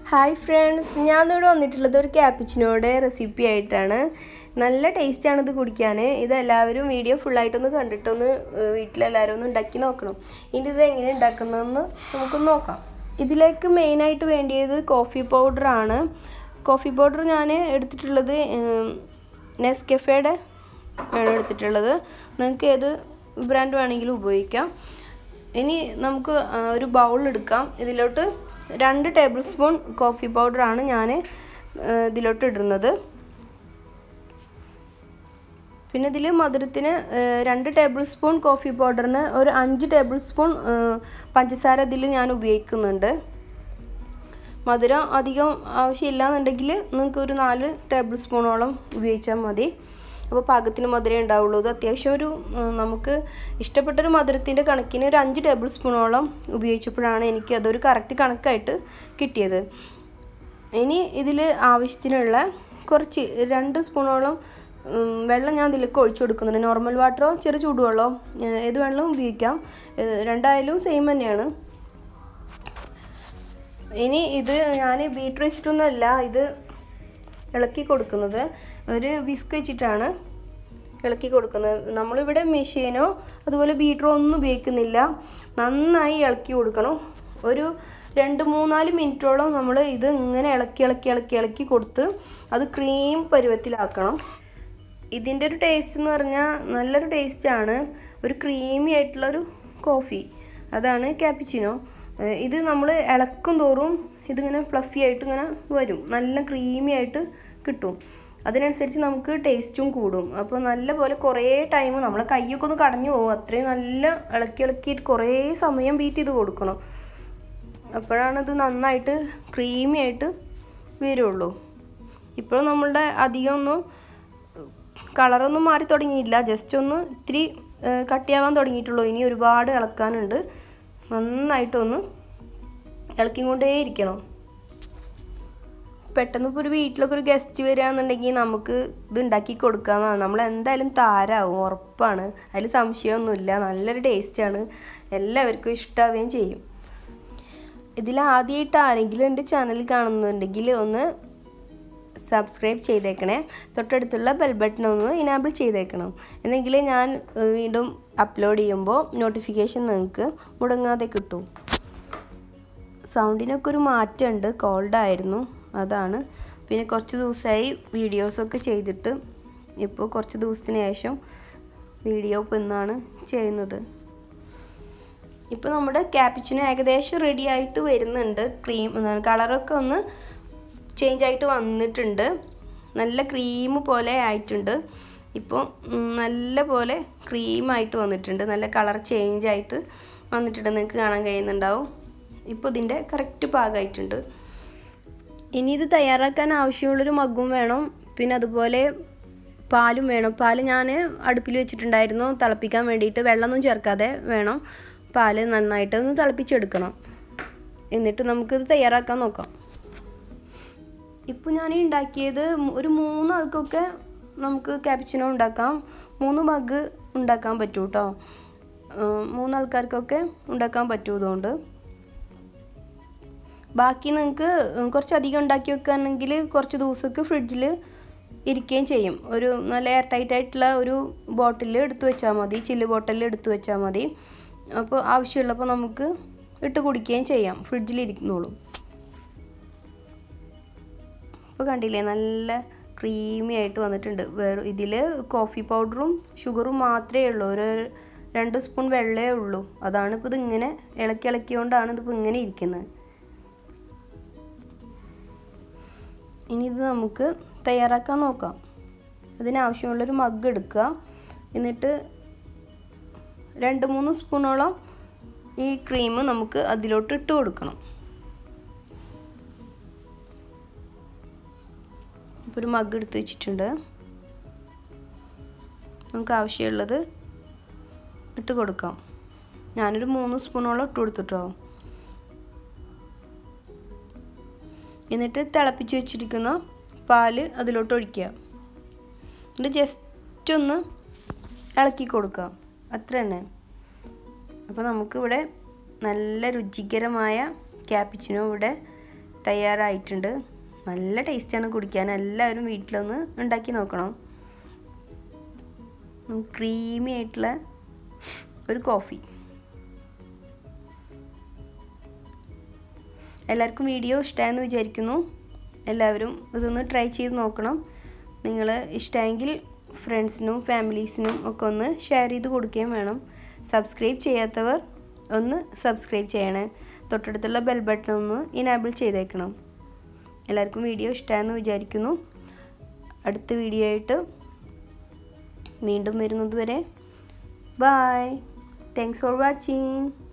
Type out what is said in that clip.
hi friends ഞാൻ ഇവിടെ വന്നിട്ടുള്ളത് ഒരു ക്യാപ്പിച്ചിനോടെ റെസിപ്പി ആയിട്ടാണ് നല്ല ടേസ്റ്റാണ് ഇത് കുടിക്കാൻ ഇത് എല്ലാവരും വീഡിയോ ഫുള്ളായിട്ടൊന്ന് കണ്ടിട്ടൊന്ന് ഏഹ്, വീട്ടിലെല്ലാവരും ഒന്ന് ഉണ്ടാക്കി നോക്കണം ഇനി ഇത് എങ്ങനെ ഉണ്ടാക്കുന്നതെന്ന് നമുക്കൊന്ന് നോക്കാം ഇതിലേക്ക് മെയിനായിട്ട് വേണ്ടിയത് കോഫി പൗഡറാണ് കോഫി പൗഡർ ഞാൻ എടുത്തിട്ടുള്ളത് നെസ്കഫേയുടെ ആണ് എടുത്തിട്ടുള്ളത് നിങ്ങൾക്ക് ഏത് ബ്രാൻഡ് വേണമെങ്കിലും ഉപയോഗിക്കാം ഇനി നമുക്ക് ആ, ഒരു ബൗൾ എടുക്കാം ഇതിലോട്ട് രണ്ട് ടേബിൾ സ്പൂൺ കോഫി പൗഡറാണ് ഞാൻ ഇതിലോട്ട് ഇടുന്നത് പിന്നെ ഇതിൽ മധുരത്തിന് ആ, രണ്ട് ടേബിൾ സ്പൂൺ കോഫി പൗഡറിന് ഒരു അഞ്ച് ടേബിൾ സ്പൂൺ ആ, പഞ്ചസാര ഇതിൽ ഞാൻ ഉപയോഗിക്കുന്നുണ്ട് മധുരം അധികം ആവശ്യമില്ല എന്നുണ്ടെങ്കിൽ നിങ്ങൾക്ക് ഒരു നാല് ടേബിൾ സ്പൂണോളം ഉപയോഗിച്ചാൽ മതി അപ്പോൾ പാകത്തിന് മധുരം ഉണ്ടാവുള്ളൂ ഇത് അത്യാവശ്യം ഒരു ഉം, നമുക്ക് ഇഷ്ടപ്പെട്ടൊരു മധുരത്തിൻ്റെ കണക്കിന് ഒരു അഞ്ച് ടേബിൾ സ്പൂണോളം ഉപയോഗിച്ചപ്പോഴാണ് എനിക്ക് അതൊരു കറക്റ്റ് കണക്കായിട്ട് കിട്ടിയത് ഇനി ഇതിൽ ആവശ്യത്തിനുള്ള കുറച്ച് രണ്ട് സ്പൂണോളം ഉം, വെള്ളം ഞാൻ ഇതിലേക്ക് ഒഴിച്ചു കൊടുക്കുന്നുണ്ട് നോർമൽ വാട്ടറോ ചെറു ചൂടുവെള്ളമോ ഏഹ്, ഏത് വെള്ളവും ഉപയോഗിക്കാം ഏഹ്, രണ്ടായാലും സെയിം തന്നെയാണ് ഇനി ഇത് ഞാൻ ബീറ്റർ വെച്ചിട്ടൊന്നുമല്ല ഇത് ഇളക്കി കൊടുക്കുന്നത് ഒരു വിസ്ക് വെച്ചിട്ടാണ് ഇളക്കി കൊടുക്കുന്നത് നമ്മളിവിടെ മെഷീനോ അതുപോലെ ബീറ്ററോ ഒന്നും ഉപയോഗിക്കുന്നില്ല നന്നായി ഇളക്കി കൊടുക്കണം ഒരു രണ്ട് മൂന്നാല് മിനിറ്റോളം നമ്മൾ ഇത് ഇങ്ങനെ ഇളക്കി ഇളക്കി ഇളക്കി ഇളക്കി കൊടുത്ത് അത് ക്രീം പരുവത്തിലാക്കണം ഇതിൻ്റെ ഒരു ടേസ്റ്റ് എന്ന് പറഞ്ഞാൽ നല്ലൊരു ടേസ്റ്റാണ് ഒരു ക്രീമി ആയിട്ടുള്ളൊരു കോഫി അതാണ് ക്യാപ്പിച്ചിനോ ഏഹ് ഇത് നമ്മൾ ഇളക്കും തോറും ഇതിങ്ങനെ ഫ്ലഫി ആയിട്ട് ഇങ്ങനെ വരും നല്ല ക്രീമി ആയിട്ട് കിട്ടും അതിനനുസരിച്ച് നമുക്ക് ടേസ്റ്റും കൂടും അപ്പോൾ നല്ല പോലെ കുറേ ടൈം നമ്മളെ കൈയൊക്കെ ഒന്ന് കടഞ്ഞു പോകും അത്രയും നല്ല ഇളക്കി ഇളക്കിയിട്ട് കുറേ സമയം ബീറ്റ് ചെയ്ത് കൊടുക്കണം അപ്പോഴാണ് ഇത് നന്നായിട്ട് ക്രീമി ആയിട്ട് വരുള്ളൂ ഇപ്പോൾ നമ്മളുടെ അധികം ഒന്നും കളറൊന്നും മാറി തുടങ്ങിയില്ല ജസ്റ്റ് ഒന്ന് ഇത്തിരി ഏഹ്, കട്ടിയാവാൻ തുടങ്ങിയിട്ടുള്ളൂ ഇനി ഒരുപാട് ഇളക്കാനുണ്ട് നന്നായിട്ടൊന്ന് ഇളക്കിക്കൊണ്ടേയിരിക്കണം പെട്ടെന്ന് ഇപ്പോൾ ഒരു വീട്ടിലൊക്കെ ഒരു ഗസ്റ്റ് വരികയാണെന്നുണ്ടെങ്കിൽ നമുക്ക് ഇത് ഉണ്ടാക്കി കൊടുക്കാമെന്നാണ് നമ്മൾ എന്തായാലും താരാവും ഉറപ്പാണ് അതിൽ സംശയമൊന്നുമില്ല നല്ലൊരു ടേസ്റ്റാണ് എല്ലാവർക്കും ഇഷ്ടാവുകയും ചെയ്യും ഇതിൽ ആദ്യമായിട്ട് ആരെങ്കിലും എൻ്റെ ചാനൽ കാണുന്നുണ്ടെങ്കിൽ ഒന്ന് സബ്സ്ക്രൈബ് ചെയ്തേക്കണേ തൊട്ടടുത്തുള്ള ബെൽ ബട്ടൺ ഒന്ന് ഇനാബിൾ ചെയ്തേക്കണം എന്നെങ്കിൽ ഞാൻ ഏഹ്, വീണ്ടും അപ്ലോഡ് ചെയ്യുമ്പോൾ നോട്ടിഫിക്കേഷൻ നിങ്ങൾക്ക് മുടങ്ങാതെ കിട്ടും സൗണ്ടിനൊക്കെ ഒരു മാറ്റമുണ്ട് കോൾഡായിരുന്നു അതാണ് പിന്നെ കുറച്ച് ദിവസമായി വീഡിയോസൊക്കെ ചെയ്തിട്ട് ഇപ്പോൾ കുറച്ച് ദിവസത്തിന് ശേഷം വീഡിയോ ഇപ്പോൾ ഇന്നാണ് ചെയ്യുന്നത് ഇപ്പോൾ നമ്മുടെ ക്യാപ്പിച്ചിന് ഏകദേശം റെഡി ആയിട്ട് വരുന്നുണ്ട് ക്രീം കളറൊക്കെ ഒന്ന് ചേഞ്ച് ആയിട്ട് വന്നിട്ടുണ്ട് നല്ല ക്രീം പോലെ ആയിട്ടുണ്ട് ഇപ്പോൾ ഉം, നല്ല പോലെ ക്രീമായിട്ട് വന്നിട്ടുണ്ട് നല്ല കളർ ചേഞ്ച് ആയിട്ട് വന്നിട്ടുണ്ട് നിങ്ങൾക്ക് കാണാൻ കഴിയുന്നുണ്ടാവും ഇപ്പോൾ ഇതിൻ്റെ കറക്റ്റ് പാകമായിട്ടുണ്ട് ഇനി ഇത് തയ്യാറാക്കാൻ ആവശ്യമുള്ളൊരു മഗ്ഗും വേണം പിന്നെ അതുപോലെ പാലും വേണം പാല് ഞാൻ അടുപ്പിൽ വെച്ചിട്ടുണ്ടായിരുന്നു തിളപ്പിക്കാൻ വേണ്ടിയിട്ട് വെള്ളമൊന്നും ചേർക്കാതെ വേണം പാല് നന്നായിട്ട് ഒന്ന് തിളപ്പിച്ചെടുക്കണം എന്നിട്ട് നമുക്കിത് തയ്യാറാക്കാൻ നോക്കാം ഇപ്പോൾ ഞാൻ ഉണ്ടാക്കിയത് മു- ഒരു മൂന്നാൾക്കൊക്കെ നമുക്ക് ക്യാപ്ച്ചിനോ ഉണ്ടാക്കാം മൂന്ന് മഗ് ഉണ്ടാക്കാൻ പറ്റൂ കേട്ടോ മൂന്നാൾക്കാർക്കൊക്കെ ഉണ്ടാക്കാൻ പറ്റും ഇതുകൊണ്ട് ബാക്കി നിങ്ങൾക്ക് കുറച്ചധികം ഉണ്ടാക്കി വെക്കുകയാണെങ്കിൽ കുറച്ച് ദിവസമൊക്കെ ഫ്രിഡ്ജിൽ ഇരിക്കുകയും ചെയ്യും ഒരു നല്ല എയർ ടൈറ്റ് ആയിട്ടുള്ള ഒരു ബോട്ടിൽ എടുത്തു വെച്ചാൽ മതി ചില്ല് ബോട്ടിൽ എടുത്തു വെച്ചാൽ മതി അപ്പോൾ ആവശ്യമുള്ളപ്പോൾ നമുക്ക് ഇട്ട് കുടിക്കുകയും ചെയ്യാം ഫ്രിഡ്ജിൽ ഇരിക്കുന്നോളും ഇപ്പോൾ കണ്ടില്ലേ നല്ല ക്രീമി ആയിട്ട് വന്നിട്ടുണ്ട് വേറെ ഇതിൽ കോഫി പൗഡറും ഷുഗറും മാത്രമേ ഉള്ളൂ ഒരു രണ്ട് സ്പൂൺ വെള്ളമേ ഉള്ളൂ അതാണ് ഇപ്പോൾ ഇതിങ്ങനെ ഇളക്കി ഇളക്കിയോണ്ടാണ് ഇതിപ്പോൾ ഇങ്ങനെ ഇരിക്കുന്നത് ഇനി ഇത് നമുക്ക് തയ്യാറാക്കാൻ നോക്കാം അതിനാവശ്യമുള്ളൊരു മഗ് എടുക്കുക എന്നിട്ട് രണ്ട് മൂന്ന് സ്പൂണോളം ഈ ക്രീം നമുക്ക് അതിലോട്ട് ഇട്ട് കൊടുക്കണം ഇപ്പോൾ ഒരു മഗ് എടുത്ത് വെച്ചിട്ടുണ്ട് നമുക്ക് ആവശ്യമുള്ളത് ഇട്ട് കൊടുക്കാം ഞാനൊരു മൂന്ന് സ്പൂണോളം ഇട്ട് കൊടുത്തിട്ടോ എന്നിട്ട് തിളപ്പിച്ച് വെച്ചിരിക്കുന്ന പാല് അതിലോട്ട് ഒഴിക്കുക എന്നിട്ട് ജസ്റ്റ് ഒന്ന് ഇളക്കി കൊടുക്കുക അത്ര തന്നെ അപ്പോൾ നമുക്കിവിടെ നല്ല രുചികരമായ ക്യാപ്പിച്ചിനോ ഇവിടെ തയ്യാറായിട്ടുണ്ട് നല്ല ടേസ്റ്റാണ് കുടിക്കാൻ എല്ലാവരും വീട്ടിലൊന്ന് ഉണ്ടാക്കി നോക്കണം ക്രീമി ആയിട്ടുള്ള ഒരു കോഫി എല്ലാവർക്കും വീഡിയോ ഇഷ്ടമായെന്ന് വിചാരിക്കുന്നു എല്ലാവരും ഇതൊന്ന് ട്രൈ ചെയ്ത് നോക്കണം നിങ്ങൾ ഇഷ്ടമെങ്കിൽ ഫ്രണ്ട്സിനും ഫാമിലീസിനും ഒക്കെ ഒന്ന് ഷെയർ ചെയ്ത് കൊടുക്കുകയും വേണം സബ്സ്ക്രൈബ് ചെയ്യാത്തവർ ഒന്ന് സബ്സ്ക്രൈബ് ചെയ്യണേ തൊട്ടടുത്തുള്ള ബെൽ ബട്ടൺ ഒന്ന് ഇനാബിൾ ചെയ്തേക്കണം എല്ലാവർക്കും വീഡിയോ ഇഷ്ടമായെന്ന് വിചാരിക്കുന്നു അടുത്ത വീഡിയോ ആയിട്ട് വീണ്ടും വരുന്നത് വരെ ബായ് താങ്ക്സ് ഫോർ വാച്ചിങ്